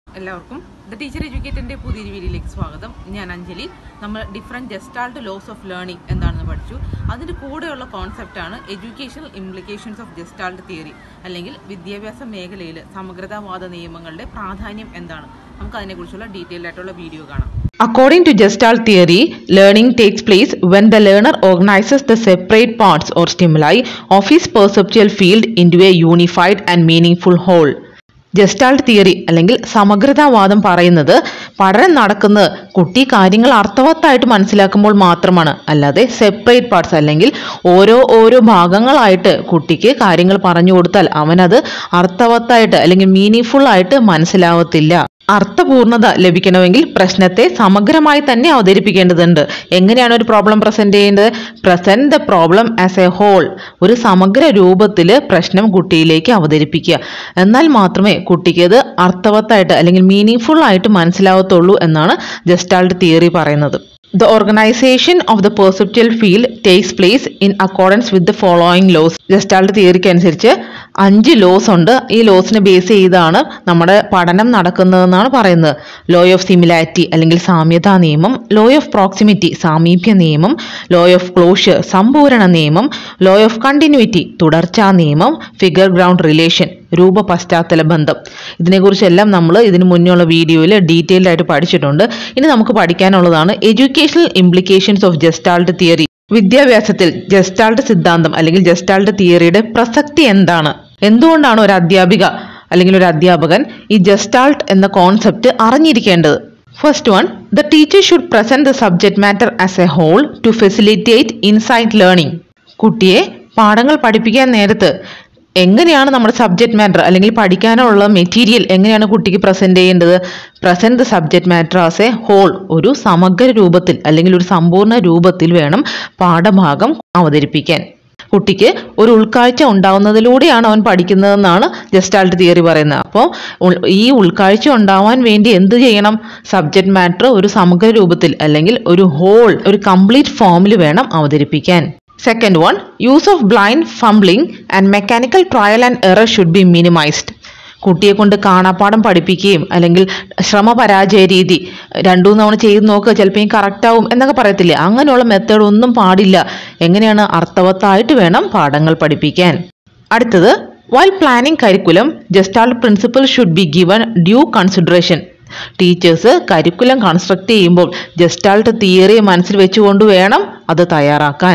എല്ലാവർക്കും the teacher എഡ്യൂക്കേറ്ററിന്റെ പുതിയൊരു വീഡിയോയിലേക്ക് സ്വാഗതം ഞാൻ അഞ്ജലി നമ്മൾ different gestalt laws of learning എന്താണെന്ന് പഠിച്ചു അതിൻ്റെ കൂടെയുള്ള കോൺസെപ്റ്റാണ് educational implications of gestalt theory അല്ലെങ്കിൽ വിദ്യാഭ്യാസ മേഖലയിൽ സമഗ്രതാവാദ നിയമങ്ങളുടെ പ്രാധാന്യം എന്താണ് നമുക്ക് അതിനെക്കുറിച്ചുള്ള ഡീറ്റെയിൽ ആയിട്ടുള്ള വീഡിയോ കാണാം According to Gestalt theory, learning takes place when the learner organizes the separate parts or stimuli of his perceptual field into a unified and meaningful whole. Gestalt theory അല്ലെങ്കിൽ സമഗ്രതാവാദം പറയുന്നത് പഠനം നടക്കുന്നത് കുട്ടി കാര്യങ്ങൾ അർത്ഥവത്തായിട്ട് മനസ്സിലാക്കുമ്പോൾ മാത്രമാണ് അല്ലാതെ സെപ്പറേറ്റ് പാർട്സ് അല്ലെങ്കിൽ ഓരോ ഓരോ ഭാഗങ്ങളായിട്ട് കുട്ടിക്ക് കാര്യങ്ങൾ പറഞ്ഞു കൊടുത്താൽ അവനത് അർത്ഥവത്തായിട്ട് അല്ലെങ്കിൽ മീനിങ് ആയിട്ട് മനസ്സിലാവത്തില്ല അർത്ഥപൂർണത ലഭിക്കണമെങ്കിൽ പ്രശ്നത്തെ സമഗ്രമായി തന്നെ അവതരിപ്പിക്കേണ്ടതുണ്ട് എങ്ങനെയാണ് ഒരു പ്രോബ്ലം പ്രസന്റ് ചെയ്യേണ്ടത് present the problem as a whole ഒരു സമഗ്ര രൂപത്തിൽ പ്രശ്നം കുട്ടിയിലേക്ക് അവതരിപ്പിക്കുക എന്നാൽ മാത്രമേ കുട്ടിക്ക് അത് അർത്ഥവത്തായിട്ട് അല്ലെങ്കിൽ മീനിങ് ഫുൾ ആയിട്ട് മനസ്സിലാവത്തുള്ളൂ എന്നാണ് ജസ്റ്റാൾട്ട് തിയറി പറയുന്നത് The organization of the perceptual field takes place in accordance with the following laws. Gestalt തിയറിക്ക് അനുസരിച്ച് അഞ്ച് ലോസ് ഉണ്ട് ഈ ലോസിനെ ബേസ് ചെയ്താണ് നമ്മുടെ പഠനം നടക്കുന്നതെന്നാണ് പറയുന്നത് ലോ ഓഫ് സിമിലാരിറ്റി അല്ലെങ്കിൽ സാമ്യതാ നിയമം ലോ ഓഫ് പ്രോക്സിമിറ്റി സാമീപ്യ നിയമം ലോ ഓഫ് ക്ലോഷർ സമ്പൂരണ നിയമം ലോ ഓഫ് കണ്ടിന്യൂറ്റി തുടർച്ചാ നിയമം ഫിഗർ ഗ്രൗണ്ട് റിലേഷൻ രൂപ പശ്ചാത്തല ബന്ധം ഇതിനെക്കുറിച്ചെല്ലാം നമ്മൾ ഇതിന് മുന്നേയുള്ള വീഡിയോയിൽ ഡീറ്റെയിൽഡ് ആയിട്ട് പഠിച്ചിട്ടുണ്ട് ഇനി നമുക്ക് പഠിക്കാനുള്ളതാണ് educational implications of gestalt theory വിദ്യാഭ്യാസത്തിൽ ജസ്റ്റാൾട്ട് സിദ്ധാന്തം അല്ലെങ്കിൽ ജസ്റ്റാൾട്ട് തിയറിയുടെ പ്രസക്തി എന്താണ് എന്തുകൊണ്ടാണ് ഒരു അധ്യാപിക അല്ലെങ്കിൽ ഒരു അധ്യാപകൻ ഈ ജസ്റ്റാൾട്ട് എന്ന കോൺസെപ്റ്റ് അറിഞ്ഞിരിക്കേണ്ടത് first one the teacher should present the subject matter as a whole to facilitate insight learning കുട്ടിയെ പാഠങ്ങൾ പഠിപ്പിക്കാൻ നേരത്ത് എങ്ങനെയാണ് നമ്മുടെ സബ്ജക്ട് മാറ്റർ അല്ലെങ്കിൽ പഠിക്കാനുള്ള മെറ്റീരിയൽ എങ്ങനെയാണ് കുട്ടിക്ക് പ്രസന്റ് ചെയ്യേണ്ടത് present the subject matter as a whole ഒരു സമഗ്ര രൂപത്തിൽ അല്ലെങ്കിൽ ഒരു സമ്പൂർണ്ണ രൂപത്തിൽ വേണം പാഠഭാഗം അവതരിപ്പിക്കാൻ കുട്ടിക്ക് ഒരു ഉൾക്കാഴ്ച ഉണ്ടാവുന്നതിലൂടെയാണ് അവൻ പഠിക്കുന്നതെന്നാണ് ജസ്റ്റാൾട്ട് തിയറി പറയുന്നത് അപ്പോൾ ഉൾ- ഈ ഉൾക്കാഴ്ച ഉണ്ടാവാൻ വേണ്ടി എന്ത് ചെയ്യണം സബ്ജക്ട് മാറ്റർ ഒരു സമഗ്ര രൂപത്തിൽ അല്ലെങ്കിൽ ഒരു ഹോൾ ഒരു കംപ്ലീറ്റ് ഫോമിൽ വേണം അവതരിപ്പിക്കാൻ second one use of blind fumbling and mechanical trial and error should be minimised കുട്ടിയെ കൊണ്ട് കാണാപ്പാഠം പഠിപ്പിക്കുകയും അല്ലെങ്കിൽ ശ്രമപരാജയ രീതി രണ്ടു തവണ ചെയ്ത് നോക്കുക ചിലപ്പോൾ കറക്റ്റ് ആവും എന്നൊക്കെ പറയത്തില്ലേ അങ്ങനെയുള്ള മെത്തേഡ് ഒന്നും പാടില്ല എങ്ങനെയാണ് അർത്ഥവത്തായിട്ട് വേണം പാഠങ്ങൾ പഠിപ്പിക്കാൻ അടുത്തത് while planning curriculum gestalt principle should be given due consideration teachers curriculum construct ചെയ്യുമ്പോൾ ജസ്റ്റാൾട്ട് തിയറി മനസ്സിൽ വെച്ചുകൊണ്ട് വേണം അത് തയ്യാറാക്കാൻ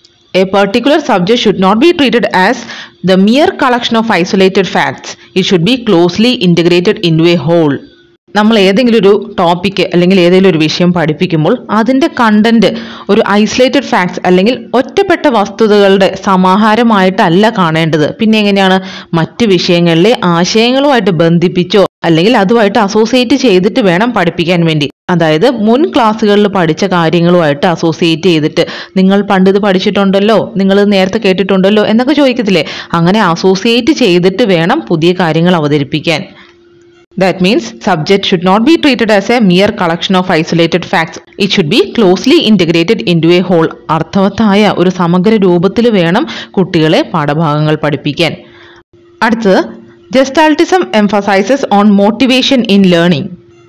A particular subject should not be treated as the mere collection of isolated facts. It should be closely integrated into a whole. നമ്മൾ ഏതെങ്കിലും ഒരു topic അല്ലെങ്കിൽ ഏതെങ്കിലും ഒരു വിഷയം പഠിപ്പിക്കുമ്പോൾ അതിൻ്റെ കണ്ടന്റ് ഒരു ഐസൊലേറ്റഡ് ഫാക്ട്സ് അല്ലെങ്കിൽ ഒറ്റപ്പെട്ട വസ്തുതകളുടെ സമാഹാരമായിട്ടല്ല കാണേണ്ടത് പിന്നെ എങ്ങനെയാണ് മറ്റ് വിഷയങ്ങളിലെ ആശയങ്ങളുമായിട്ട് ബന്ധിപ്പിച്ചോ അല്ലെങ്കിൽ അതുമായിട്ട് അസോസിയേറ്റ് ചെയ്തിട്ട് വേണം പഠിപ്പിക്കാൻ വേണ്ടി അതായത് മുൻ ക്ലാസ്സുകളിൽ പഠിച്ച കാര്യങ്ങളുമായിട്ട് അസോസിയേറ്റ് ചെയ്തിട്ട് നിങ്ങൾ പണ്ട് ഇത് പഠിച്ചിട്ടുണ്ടല്ലോ നിങ്ങൾ ഇത് നേരത്തെ കേട്ടിട്ടുണ്ടല്ലോ എന്നൊക്കെ ചോദിക്കത്തില്ലേ അങ്ങനെ അസോസിയേറ്റ് ചെയ്തിട്ട് വേണം പുതിയ കാര്യങ്ങൾ അവതരിപ്പിക്കാൻ that means subject should not be treated as a mere collection of isolated facts it should be closely integrated into a whole അർത്ഥവത്തായ ഒരു സമഗ്ര രൂപത്തിൽ വേണം കുട്ടികളെ പാഠഭാഗങ്ങൾ പഠിപ്പിക്കാൻ അടുത്തത് gestaltism emphasises on motivation in learning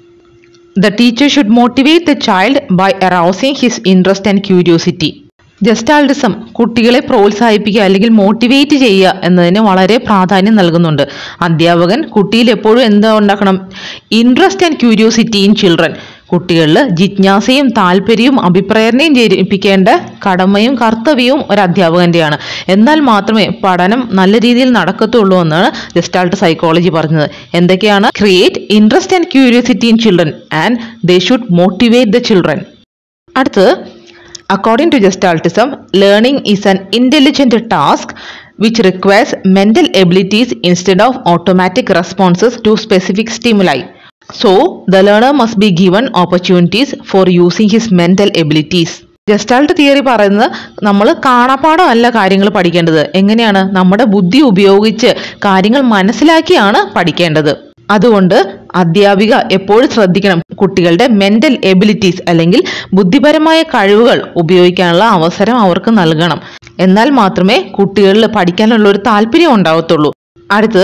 The teacher should motivate the child by arousing his interest and curiosity. Gestaltism കുട്ടികളെ പ്രോത്സാഹിപ്പിക്കുക അല്ലെങ്കിൽ മോട്ടിവേറ്റ് ചെയ്യുക എന്നതിന് വളരെ പ്രാധാന്യം നൽകുന്നുണ്ട് അധ്യാപകൻ കുട്ടിയിൽ എപ്പോഴും എന്താ ഉണ്ടാക്കണം interest and curiosity in children കുട്ടികളിൽ ജിജ്ഞാസയും താല്പര്യവും അഭിപ്രേരണയും ജനിപ്പിക്കേണ്ട കടമയും കർത്തവ്യവും ഒരു അധ്യാപകന്റെയാണ് എന്നാൽ മാത്രമേ പഠനം നല്ല രീതിയിൽ നടക്കത്തുള്ളൂ എന്നാണ് ജസ്റ്റാൾട്ട് സൈക്കോളജി പറഞ്ഞത് എന്തൊക്കെയാണ് create interest and curiosity in children and they should motivate the children അടുത്തത് according to gestaltism learning is an intelligent task which requires mental abilities instead of automatic responses to specific stimuli so the learner must be given opportunities for using his mental abilities gestalt theory പറയുന്നത് നമ്മൾ കാണാപ്പാടമല്ല കാര്യങ്ങൾ പഠിക്കേണ്ടത് എങ്ങനെയാണ് നമ്മുടെ ബുദ്ധി ഉപയോഗിച്ച് കാര്യങ്ങൾ മനസ്സിലാക്കിയാണ് പഠിക്കേണ്ടത് അതുകൊണ്ട് അധ്യാപിക എപ്പോഴും ശ്രദ്ധിക്കണം കുട്ടികളുടെ മെന്റൽ എബിലിറ്റീസ് അല്ലെങ്കിൽ ബുദ്ധിപരമായ കഴിവുകൾ ഉപയോഗിക്കാനുള്ള അവസരം അവർക്ക് നൽകണം എന്നാൽ മാത്രമേ കുട്ടികളിൽ പഠിക്കാനുള്ള ഒരു താല്പര്യം ഉണ്ടാവത്തുള്ളൂ അടുത്തത്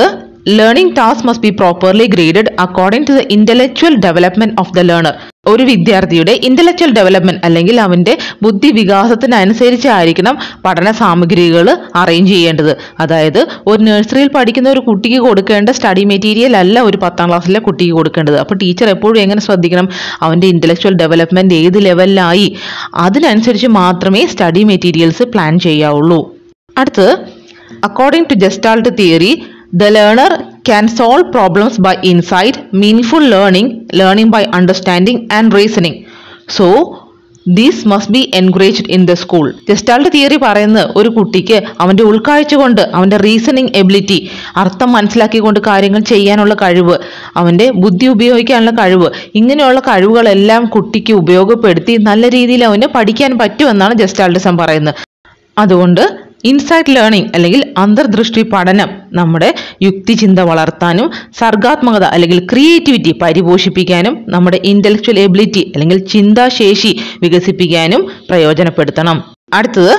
learning task must be properly graded according to the intellectual development of the learner ഒരു വിദ്യാർത്ഥിയുടെ ഇന്റലക്ച്വൽ ഡെവലപ്മെന്റ് അല്ലെങ്കിൽ അവന്റെ ബുദ്ധി വികാസത്തിനനുസരിച്ചായിരിക്കണം പഠന സാമഗ്രികൾ അറേഞ്ച് ചെയ്യേണ്ടത് അതായത് ഒരു നഴ്സറിയിൽ പഠിക്കുന്ന ഒരു കുട്ടിക്ക് കൊടുക്കേണ്ട സ്റ്റഡി മെറ്റീരിയൽ അല്ല ഒരു പത്താം ക്ലാസ്സിലെ കുട്ടിക്ക് കൊടുക്കേണ്ടത് അപ്പോൾ ടീച്ചർ എപ്പോഴും എങ്ങനെ ശ്രദ്ധിക്കണം അവന്റെ ഇന്റലക്ച്വൽ ഡെവലപ്മെന്റ് ഏത് ലെവലിലായി അതിനനുസരിച്ച് മാത്രമേ സ്റ്റഡി മെറ്റീരിയൽസ് പ്ലാൻ ചെയ്യാവുള്ളൂ അടുത്ത് according to gestalt theory the learner can solve problems by insight meaning learning learning by understanding and reasoning so these must be encouraged in the school gestalt theory പറയുന്നത് ഒരു കുട്ടിക്ക് അവന്റെ ഉൾക്കാഴ്ച കൊണ്ട് അവന്റെ reasoning ability അർത്ഥം മനസ്സിലാക്കിക്കൊണ്ട് കാര്യങ്ങൾ ചെയ്യാനുള്ള കഴിവ് അവന്റെ ബുദ്ധി ഉപയോഗിക്കാനുള്ള കഴിവ് ഇങ്ങനെയുള്ള കഴിവുകളെല്ലാം കുട്ടിക്ക് ഉപയോഗപ്പെടുത്തി നല്ല രീതിയിൽ അവന് പഠിക്കാൻ പറ്റുമെന്നാണ് ജസ്റ്റാൾട്ടിസം പറയുന്നത് അതുകൊണ്ട് ഇൻസൈറ്റ് ലേണിംഗ് അല്ലെങ്കിൽ അന്തർദൃഷ്ടി പഠനം നമ്മുടെ യുക്തിചിന്ത വളർത്താനും സർഗാത്മകത അല്ലെങ്കിൽ ക്രിയേറ്റിവിറ്റി പരിപോഷിപ്പിക്കാനും നമ്മുടെ ഇന്റലക്ച്വൽ എബിലിറ്റി അല്ലെങ്കിൽ ചിന്താശേഷി വികസിപ്പിക്കാനും പ്രയോജനപ്പെടുത്തണം അടുത്തത്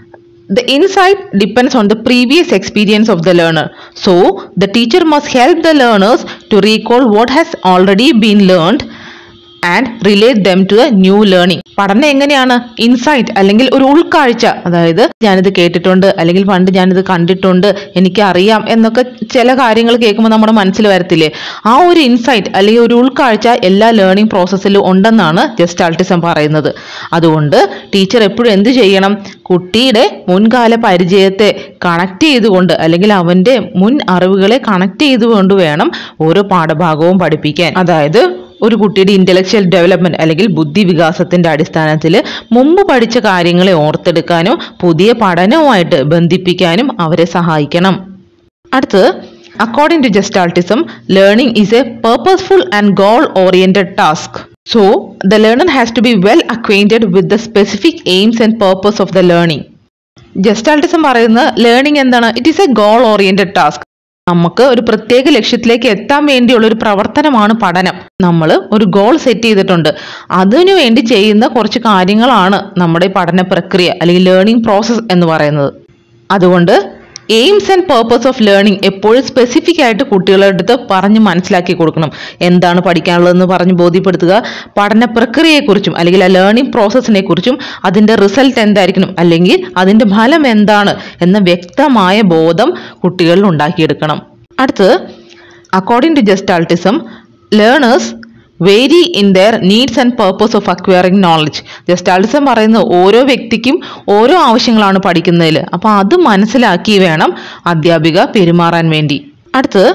The insight depends on the previous experience of the learner. So, the teacher must help the learners to recall what has already been learned and relate them to the new learning പഠനം എങ്ങനെയാണ് insight അല്ലെങ്കിൽ ഒരു ഉൾക്കാഴ്ച അതായത് ഞാനിത് കേട്ടിട്ടുണ്ട് അല്ലെങ്കിൽ പണ്ട് ഞാനിത് കണ്ടിട്ടുണ്ട് എനിക്ക് അറിയാം എന്നൊക്കെ ചില കാര്യങ്ങൾ കേൾക്കുമ്പോൾ നമ്മുടെ മനസ്സിൽ വരത്തില്ലേ ആ ഒരു ഇൻസൈറ്റ് അല്ലെങ്കിൽ ഒരു ഉൾക്കാഴ്ച എല്ലാ ലേണിംഗ് പ്രോസസ്സിലും ഉണ്ടെന്നാണ് ജസ്റ്റാൾട്ടിസം പറയുന്നത് അതുകൊണ്ട് ടീച്ചർ എപ്പോഴും എന്ത് ചെയ്യണം കുട്ടിയുടെ മുൻകാല പരിചയത്തെ കണക്ട് ചെയ്തുകൊണ്ട് അല്ലെങ്കിൽ അവൻ്റെ മുൻ അറിവുകളെ കണക്ട് ചെയ്തുകൊണ്ട് വേണം ഓരോ പാഠഭാഗവും പഠിപ്പിക്കാൻ അതായത് ഒരു കുട്ടിയുടെ ഇന്റലക്ച്വൽ ഡെവലപ്മെന്റ് അല്ലെങ്കിൽ ബുദ്ധി വികാസത്തിന്റെ അടിസ്ഥാനത്തിൽ മുമ്പ് പഠിച്ച കാര്യങ്ങളെ ഓർത്തെടുക്കാനും പുതിയ പഠനവുമായിട്ട് ബന്ധിപ്പിക്കാനും അവരെ സഹായിക്കണം അടുത്തത് according to gestaltism learning is a purposeful and goal oriented task so the learner has to be well acquainted with the specific aims and purpose of the learning gestaltism പറയുന്നത് ലേണിംഗ് എന്താണ് it is a goal oriented task നമുക്ക് ഒരു പ്രത്യേക ലക്ഷ്യത്തിലേക്ക് എത്താൻ വേണ്ടിയുള്ള ഒരു പ്രവർത്തനമാണ് പഠനം നമ്മൾ ഒരു ഗോൾ സെറ്റ് ചെയ്തിട്ടുണ്ട് അതിനു വേണ്ടി ചെയ്യുന്ന കുറച്ച് കാര്യങ്ങളാണ് നമ്മുടെ പഠന പ്രക്രിയ അല്ലെങ്കിൽ ലേണിംഗ് പ്രോസസ്സ് എന്ന് പറയുന്നത് അതുകൊണ്ട് aims and purpose of learning എപ്പോഴും സ്പെസിഫിക് ആയിട്ട് കുട്ടികളുടെ അടുത്ത് പറഞ്ഞ് മനസ്സിലാക്കി കൊടുക്കണം എന്താണ് പഠിക്കാനുള്ളതെന്ന് പറഞ്ഞ് ബോധ്യപ്പെടുത്തുക പഠന പ്രക്രിയയെക്കുറിച്ചും അല്ലെങ്കിൽ ആ ലേണിംഗ് പ്രോസസ്സിനെ കുറിച്ചും അതിൻ്റെ റിസൾട്ട് എന്തായിരിക്കണം അല്ലെങ്കിൽ അതിൻ്റെ ഫലം എന്താണ് എന്ന വ്യക്തമായ ബോധം കുട്ടികളിൽ ഉണ്ടാക്കിയെടുക്കണം അടുത്തത് according to gestaltism learners vary in their needs and purpose of acquiring knowledge gestaltism പറയുന്നത് ഓരോ വ്യക്തിക്കും ഓരോ ആവശ്യങ്ങളാണ് പഠിക്കുന്നതിൽ അപ്പോൾ അത് മനസ്സിലാക്കി വേണം അധ്യാപിക പെരുമാറാൻ വേണ്ടി അടുത്തത്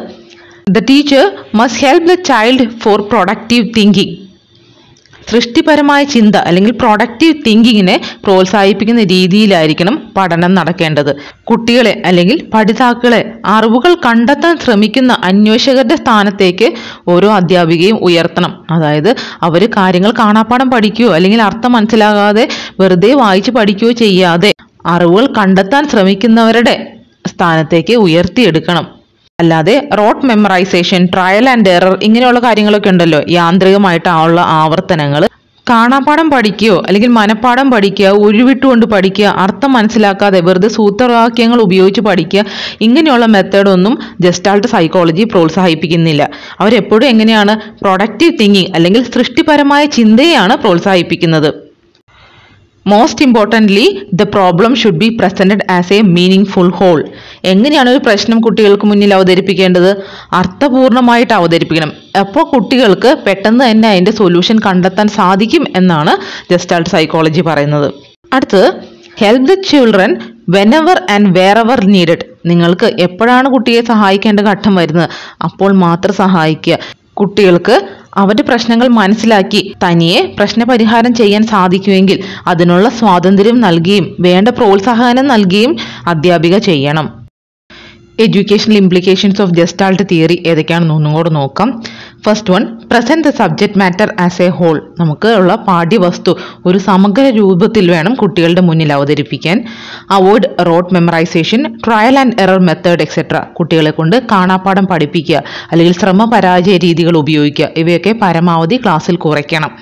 the teacher must help the child for productive thinking സൃഷ്ടിപരമായ ചിന്ത അല്ലെങ്കിൽ പ്രൊഡക്റ്റീവ് തിങ്കിങ്ങിനെ പ്രോത്സാഹിപ്പിക്കുന്ന രീതിയിലായിരിക്കണം പഠനം നടക്കേണ്ടത് കുട്ടികളെ അല്ലെങ്കിൽ പഠിതാക്കളെ അറിവുകൾ കണ്ടെത്താൻ ശ്രമിക്കുന്ന അന്വേഷകരുടെ സ്ഥാനത്തേക്ക് ഓരോ അധ്യാപികയും ഉയർത്തണം അതായത് അവർ കാര്യങ്ങൾ കാണാപ്പാടം പഠിക്കുകയോ അല്ലെങ്കിൽ അർത്ഥം മനസ്സിലാകാതെ വെറുതെ വായിച്ച് പഠിക്കുകയോ ചെയ്യാതെ അറിവുകൾ കണ്ടെത്താൻ ശ്രമിക്കുന്നവരുടെ സ്ഥാനത്തേക്ക് ഉയർത്തിയെടുക്കണം അല്ലാതെ rote memorisation trial and error ഇങ്ങനെയുള്ള കാര്യങ്ങളൊക്കെ ഉണ്ടല്ലോ യാന്ത്രികമായിട്ടുള്ള ആവർത്തനങ്ങൾ കാണാപ്പാടം പഠിക്കുകയോ അല്ലെങ്കിൽ മനപ്പാടം പഠിക്കുക ഉരുവിട്ടുകൊണ്ട് പഠിക്കുക അർത്ഥം മനസ്സിലാക്കാതെ വെറുതെ സൂത്രവാക്യങ്ങൾ ഉപയോഗിച്ച് പഠിക്കുക ഇങ്ങനെയുള്ള മെത്തേഡൊന്നും ജസ്റ്റാൾട്ട് സൈക്കോളജി പ്രോത്സാഹിപ്പിക്കുന്നില്ല അവരെപ്പോഴും എങ്ങനെയാണ് പ്രൊഡക്റ്റീവ് തിങ്കിങ് അല്ലെങ്കിൽ സൃഷ്ടിപരമായ ചിന്തയാണ് പ്രോത്സാഹിപ്പിക്കുന്നത് most importantly the problem should be presented as a meaningful whole എങ്ങനെയാണ് ഒരു പ്രശ്നം കുട്ടികൾക്ക് മുന്നിൽ അവതരിപ്പിക്കേണ്ടത് അർത്ഥപൂർണമായിട്ട് അവതരിപ്പിക്കണം അപ്പോൾ കുട്ടികൾക്ക് പെട്ടെന്ന് തന്നെ അതിൻ്റെ സൊല്യൂഷൻ കണ്ടെത്താൻ സാധിക്കും എന്നാണ് ജസ്റ്റാൾട്ട് സൈക്കോളജി പറയുന്നത് അടുത്തത് help the children whenever and wherever needed നിങ്ങൾക്ക് എപ്പോഴാണ് കുട്ടിയെ സഹായിക്കേണ്ട ഘട്ടം വരുന്നത് അപ്പോൾ മാത്രം സഹായിക്കുക കുട്ടികൾക്ക് അവരുടെ പ്രശ്നങ്ങൾ മനസ്സിലാക്കി തനിയെ പ്രശ്നപരിഹാരം ചെയ്യാൻ സാധിക്കുമെങ്കിൽ അതിനുള്ള സ്വാതന്ത്ര്യം നൽകുകയും വേണ്ട പ്രോത്സാഹനം നൽകുകയും അധ്യാപിക ചെയ്യണം educational implications of gestalt theory ഏതൊക്കെയാണെന്ന് ഒന്നും കൂടെ നോക്കാം first one present the subject matter as a whole നമുക്ക് ഉള്ള പാഠ്യവസ്തു ഒരു സമഗ്ര രൂപത്തിൽ വേണം കുട്ടികളുടെ മുന്നിൽ അവതരിപ്പിക്കാൻ avoid rote memorisation trial and error method etcetera കുട്ടികളെ കൊണ്ട് കാണാപ്പാഠം പഠിപ്പിക്കുക അല്ലെങ്കിൽ ശ്രമ പരാജയ രീതികൾ ഉപയോഗിക്കുക ഇവയൊക്കെ പരമാവധി ക്ലാസ്സിൽ കുറയ്ക്കണം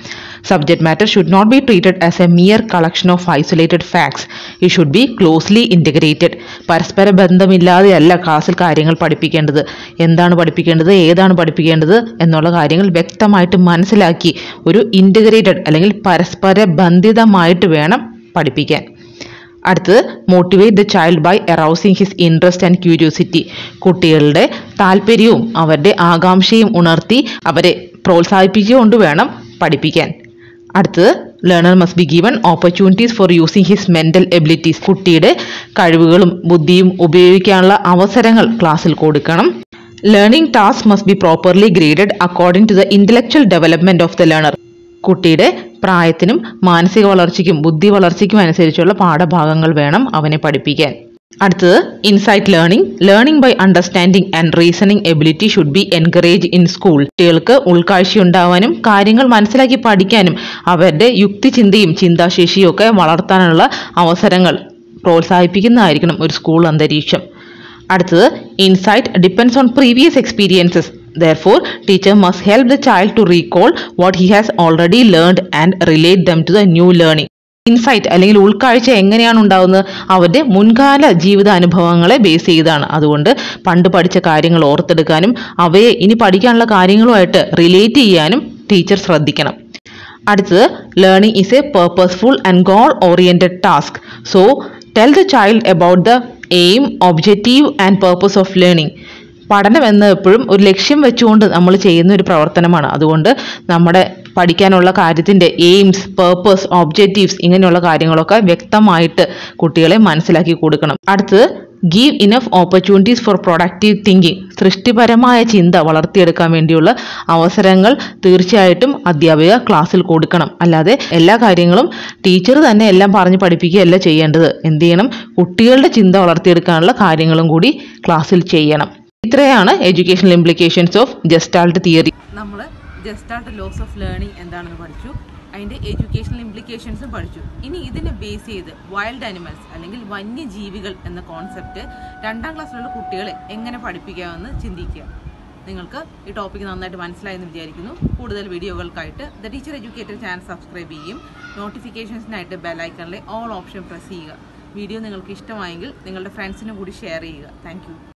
Subject matter should not be treated as a mere collection of isolated facts. It should be closely integrated. പരസ്പര ബന്ധമില്ലാതെയല്ല ക്ലാസ്സിൽ കാര്യങ്ങൾ പഠിപ്പിക്കേണ്ടത് എന്താണ് പഠിപ്പിക്കേണ്ടത് ഏതാണ് പഠിപ്പിക്കേണ്ടത് എന്നുള്ള കാര്യങ്ങൾ വ്യക്തമായിട്ട് മനസ്സിലാക്കി ഒരു ഇൻറ്റഗ്രേറ്റഡ് അല്ലെങ്കിൽ പരസ്പര ബന്ധിതമായിട്ട് വേണം പഠിപ്പിക്കാൻ അടുത്തത് motivate the child by arousing his interest and curiosity കുട്ടികളുടെ താല്പര്യവും അവരുടെ ആകാംക്ഷയും ഉണർത്തി അവരെ പ്രോത്സാഹിപ്പിച്ചുകൊണ്ട് വേണം പഠിപ്പിക്കാൻ അടുത്തത് learner must be given opportunities for using his mental abilities കുട്ടിയുടെ കഴിവുകളും ബുദ്ധിയും ഉപയോഗിക്കാനുള്ള അവസരങ്ങൾ ക്ലാസ്സിൽ കൊടുക്കണം learning task must be properly graded according to the intellectual development of the learner കുട്ടിയുടെ പ്രായത്തിനും മാനസിക വളർച്ചയ്ക്കും ബുദ്ധി വളർച്ചയ്ക്കും അനുസരിച്ചുള്ള പാഠഭാഗങ്ങൾ വേണം അവനെ പഠിപ്പിക്കാൻ അടുത്തത് insight learning learning by understanding and reasoning ability should be encourage in school കുട്ടികൾക്ക് ഉൾക്കാഴ്ചയുണ്ടാവാനും കാര്യങ്ങൾ മനസ്സിലാക്കി പഠിക്കാനും അവരുടെ യുക്തിചിന്തയും ചിന്താശേഷിയും ഒക്കെ വളർത്താനുള്ള അവസരങ്ങൾ പ്രോത്സാഹിപ്പിക്കുന്നതായിരിക്കണം ഒരു സ്കൂൾ അന്തരീക്ഷം അടുത്തത് insight depends on previous experiences therefore teacher must help the child to recall what he has already learned and relate them to the new learning insight അല്ലെങ്കിൽ ഉൾക്കാഴ്ച എങ്ങനെയാണ് ഉണ്ടാവുന്നത് അവരുടെ മുൻകാല ജീവിത അനുഭവങ്ങളെ ബേസ് ചെയ്താണ് അതുകൊണ്ട് പണ്ട് പഠിച്ച കാര്യങ്ങൾ ഓർത്തെടുക്കാനും അവയെ ഇനി പഠിക്കാനുള്ള കാര്യങ്ങളുമായിട്ട് റിലേറ്റ് ചെയ്യാനും ടീച്ചർ ശ്രദ്ധിക്കണം അടുത്തത് learning is a purposeful and goal oriented task so tell the child about the aim objective and purpose of learning പഠനം എന്ന എപ്പോഴും ഒരു ലക്ഷ്യം വെച്ചുകൊണ്ട് നമ്മൾ ചെയ്യുന്ന ഒരു പ്രവർത്തനമാണ് അതുകൊണ്ട് നമ്മുടെ പഠിക്കാനുള്ള കാര്യത്തിൻ്റെ എയിംസ് പേർപ്പസ് ഒബ്ജക്റ്റീവ്സ് ഇങ്ങനെയുള്ള കാര്യങ്ങളൊക്കെ വ്യക്തമായിട്ട് കുട്ടികളെ മനസ്സിലാക്കി കൊടുക്കണം അടുത്തത് give enough opportunities for productive thinking സൃഷ്ടിപരമായ ചിന്ത വളർത്തിയെടുക്കാൻ വേണ്ടിയുള്ള അവസരങ്ങൾ തീർച്ചയായിട്ടും അധ്യാപിക ക്ലാസ്സിൽ കൊടുക്കണം അല്ലാതെ എല്ലാ കാര്യങ്ങളും ടീച്ചർ തന്നെ എല്ലാം പറഞ്ഞ് പഠിപ്പിക്കുകയല്ല ചെയ്യേണ്ടത് എന്ത് ചെയ്യണം കുട്ടികളുടെ ചിന്ത വളർത്തിയെടുക്കാനുള്ള കാര്യങ്ങളും കൂടി ക്ലാസ്സിൽ ചെയ്യണം ഇത്രയാണ് educational implications of gestalt theory നമ്മൾ ജസ്റ്റാൾട്ട് ലോസ് ഓഫ് ലേണിംഗ് എന്താണെന്ന് പഠിച്ചു അതിൻ്റെ എഡ്യൂക്കേഷണൽ ഇംപ്ലിക്കേഷൻസും പഠിച്ചു ഇനി ഇതിനെ ബേസ് ചെയ്ത് വൈൽഡ് അനിമൽസ് അല്ലെങ്കിൽ വന്യജീവികൾ എന്ന കോൺസെപ്റ്റ് രണ്ടാം ക്ലാസ്സിലുള്ള കുട്ടികളെ എങ്ങനെ പഠിപ്പിക്കാമെന്ന് ചിന്തിക്കുക നിങ്ങൾക്ക് ഈ ടോപ്പിക് നന്നായിട്ട് മനസ്സിലായെന്ന് വിചാരിക്കുന്നു കൂടുതൽ വീഡിയോകൾക്കായിട്ട് the teacher educator channel subscribe ചെയ്യും നോട്ടിഫിക്കേഷൻസിനായിട്ട് ബെല്ലൈക്കണിലെ ഓൾ ഓപ്ഷൻ പ്രസ് ചെയ്യുക വീഡിയോ നിങ്ങൾക്ക് ഇഷ്ടമായെങ്കിൽ നിങ്ങളുടെ ഫ്രണ്ട്സിനും കൂടി ഷെയർ ചെയ്യുക താങ്ക്